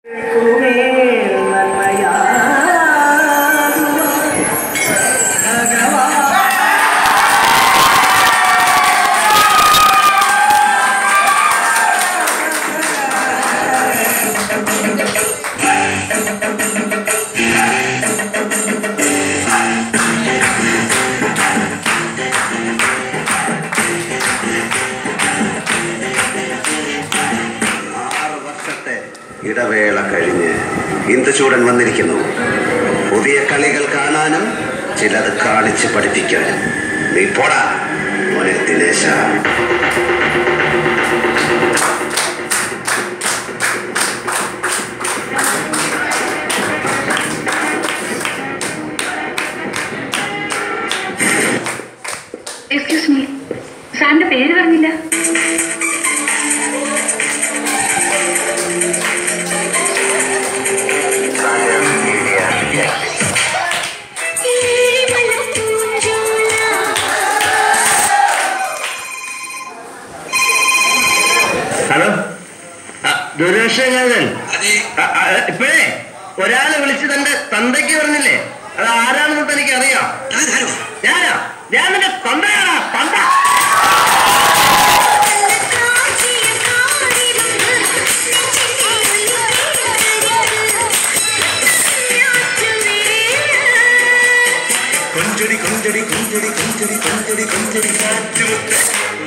ആറ് വർഷത്തെ ഇടവേള കഴിഞ്ഞ് ഇന്ദുചൂടൻ വന്നിരിക്കുന്നു പുതിയ കളികൾ കാണാനും ചിലത് കാണിച്ച് പഠിപ്പിക്കാനും നീ പോടാ മോനെ ദിനേശ എക്സ്ക്യൂസ് മീ സാറിന്റെ പേര് പറഞ്ഞില്ല ഹലോ ദുരക്ഷകാരൻ ഇപ്പോഴേ ഒരാള് വിളിച്ച് തന്റെ തന്തയ്ക്ക് പറഞ്ഞില്ലേ അത് ആരാണെന്ന് തനിക്ക് അറിയാം ഞാനാ ഞാൻ നിന്റെ തന്തയാണാ തന്ത കൊഞ്ചടി കൊഞ്ചടി കൊഞ്ചടി കൊഞ്ചടി കൊഞ്ചടി കൊഞ്ചടി കാറ്റുമുട്ട്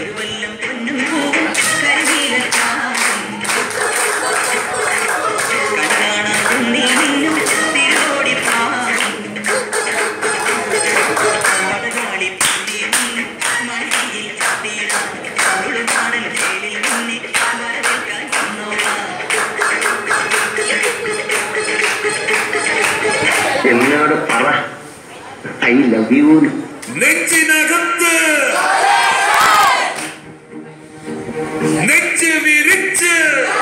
എന്നോട് പറ ഐ ലവ് യു നെഞ്ചിനകത്ത് നെഞ്ച് വിരിച്ച്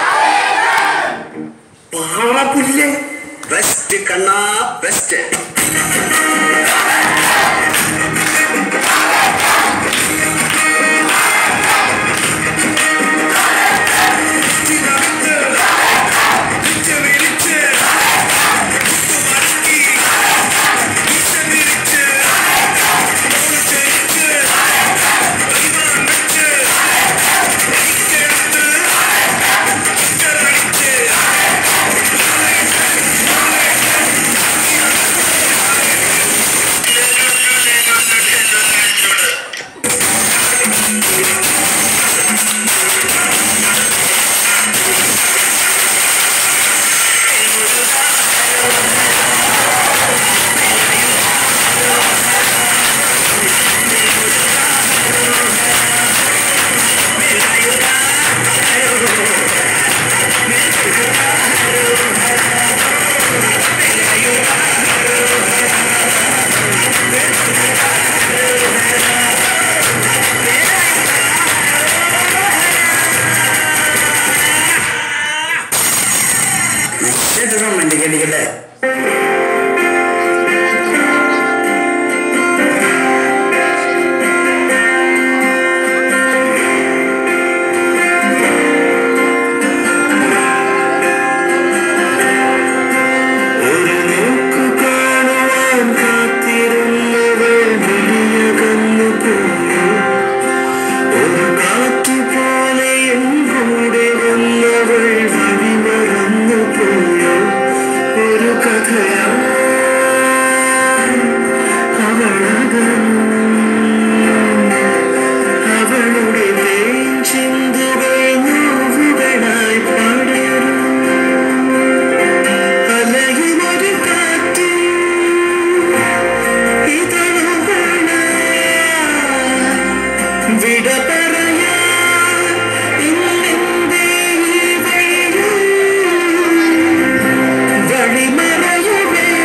പാളപുല്ല് ബെസ്റ്റ് കണ്ണാ ബെസ്റ്റ് നെഞ്ചിനകത്ത് നെഞ്ച് വിരിച്ച് മടക്കി നെഞ്ച് വിരിച്ച് ഒളിച്ചരിച്ച് പരിമാണം വെച്ച് എനിക്കടുത്ത് ഇക്കരടിച്ച് റൊമാൻറ്റിക്കല്ലേ ഒരു നോക്കു കാണുവാൻ കാത്തിരുന്നവൾ വിളിയകന്നു പോയി ഒരു കാറ്റു പോലെ എൻ കൂടെ വന്നവൾ വഴി മറന്നു പോയോ ഒരു കഥയാ അവളകന്നു അവളുടെ തേൻ ചിന്തുകൾ നോവുകളായി പാടരുന്നു അലയുമൊരു കാറ്റ് ഇതളുകളാ വിട പറയാ ഇന്നെന്തേ ഈ വഴിയിൽ വഴിമറയുമേ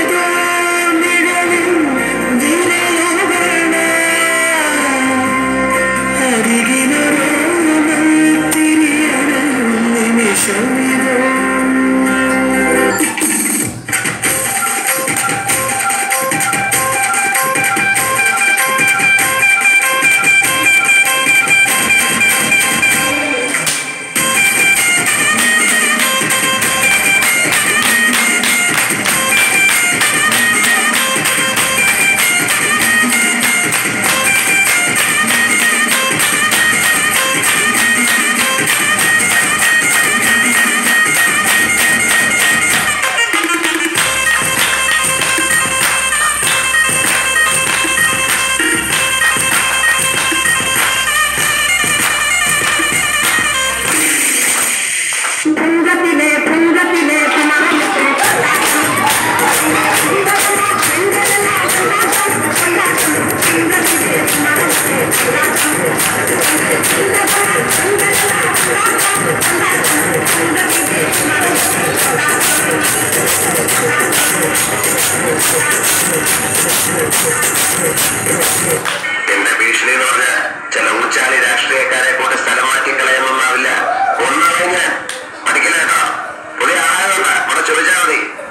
അവിടെ ചോദിച്ചാൽ മതി